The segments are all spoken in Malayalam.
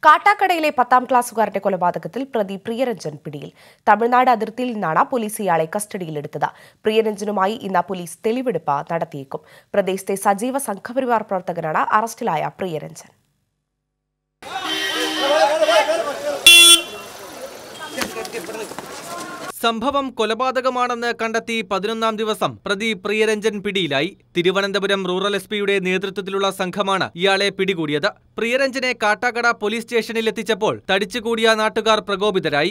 കാട്ടാക്കടയിലെ പത്താം ക്ലാസ്സുകാരന്റെ കൊലപാതകത്തിൽ പ്രതി പ്രിയരഞ്ജൻ പിടിയിൽ തമിഴ്നാട് അതിർത്തിയിൽ നിന്നാണ് പോലീസ് ഇയാളെ കസ്റ്റഡിയിലെടുത്തത് പ്രിയരഞ്ജനുമായി ഇന്ന് പോലീസ് തെളിവെടുപ്പ് നടത്തിയേക്കും പ്രദേശത്തെ സജീവ സംഘപരിവാർ പ്രവർത്തകനാണ് അറസ്റ്റിലായ പ്രിയരഞ്ജൻ സംഭവം കൊലപാതകമാണെന്ന് കണ്ടെത്തി പതിനൊന്നാം ദിവസം പ്രതി പ്രിയരഞ്ജൻ പിടിയിലായി തിരുവനന്തപുരം റൂറൽ എസ് പിയുടെ നേതൃത്വത്തിലുള്ള സംഘമാണ് ഇയാളെ പിടികൂടിയത് പ്രിയരഞ്ജനെ കാട്ടാക്കട പോലീസ് സ്റ്റേഷനിൽ എത്തിച്ചപ്പോൾ തടിച്ചുകൂടിയ നാട്ടുകാർ പ്രകോപിതരായി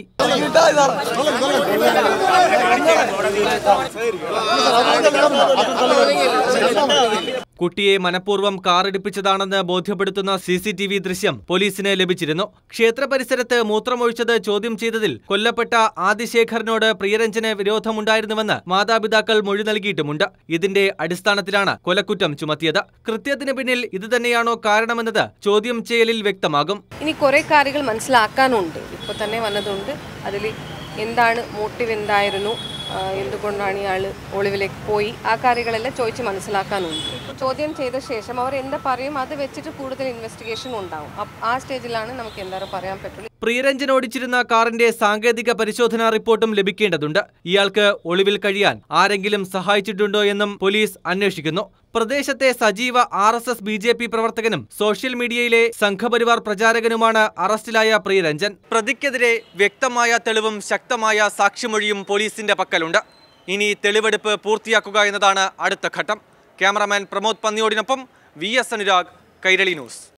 കുട്ടിയെ മനഃപൂർവ്വം കാറിടിപ്പിച്ചതാണെന്ന് ബോധ്യപ്പെടുത്തുന്ന സി സി ടി വി ദൃശ്യം പോലീസിന് ലഭിച്ചിരുന്നു ക്ഷേത്ര പരിസരത്ത് മൂത്രമൊഴിച്ചത് ചോദ്യം ചെയ്തതിൽ കൊല്ലപ്പെട്ട ആദിശേഖറിനോട് പ്രിയരഞ്ജന് വിരോധമുണ്ടായിരുന്നുവെന്ന് മാതാപിതാക്കൾ മൊഴി നൽകിയിട്ടുമുണ്ട് ഇതിന്റെ അടിസ്ഥാനത്തിലാണ് കൊലക്കുറ്റം ചുമത്തിയത് കൃത്യത്തിന് പിന്നിൽ ഇതുതന്നെയാണോ കാരണമെന്നത് ചോദ്യം ചെയ്യലിൽ വ്യക്തമാകും ഇനി കുറേ കാര്യങ്ങൾ മനസ്സിലാക്കാനുണ്ട് ഇപ്പോൾ തന്നെ വന്നതുകൊണ്ട് അതിൽ എന്താണ് മോട്ടീവ് എന്തായിരുന്നു ആ, എന്തുകൊണ്ടാണ് ഇയാൾ ഒളിവിലേക്ക് പോയി ആ കാര്യങ്ങളെല്ലാം ചോദിച്ച് മനസ്സിലാക്കാനുണ്ട് ചോദ്യം ചെയ്ത ശേഷം അവർ എന്താ പറയും അത് വെച്ചിട്ട് കൂടുതൽ ഇൻവെസ്റ്റിഗേഷൻ ഉണ്ടാവും അപ്പ് ആ സ്റ്റേജിലാണ് നമുക്ക് എന്തായാലും പറയാൻ പറ്റുള്ളൂ പ്രിയരഞ്ജൻ ഓടിച്ചിരുന്ന കാറിന്റെ സാങ്കേതിക പരിശോധനാ റിപ്പോർട്ടും ലഭിക്കേണ്ടതുണ്ട് ഇയാൾക്ക് ഒളിവിൽ കഴിയാൻ ആരെങ്കിലും സഹായിച്ചിട്ടുണ്ടോ എന്നും പോലീസ് അന്വേഷിക്കുന്നു പ്രദേശത്തെ സജീവ R S S B J P പ്രവർത്തകനും സോഷ്യൽ മീഡിയയിലെ സംഘപരിവാർ പ്രചാരകനുമാണ് അറസ്റ്റിലായ പ്രിയരഞ്ജൻ പ്രതിക്കെതിരെ വ്യക്തമായ തെളിവും ശക്തമായ സാക്ഷിമൊഴിയും പോലീസിന്റെ പക്കലുണ്ട് ഇനി തെളിവെടുപ്പ് പൂർത്തിയാക്കുക എന്നതാണ് അടുത്ത ഘട്ടം ക്യാമറാമാൻ പ്രമോദ് പന്നിയോടിനൊപ്പം V S Anurag Kairali news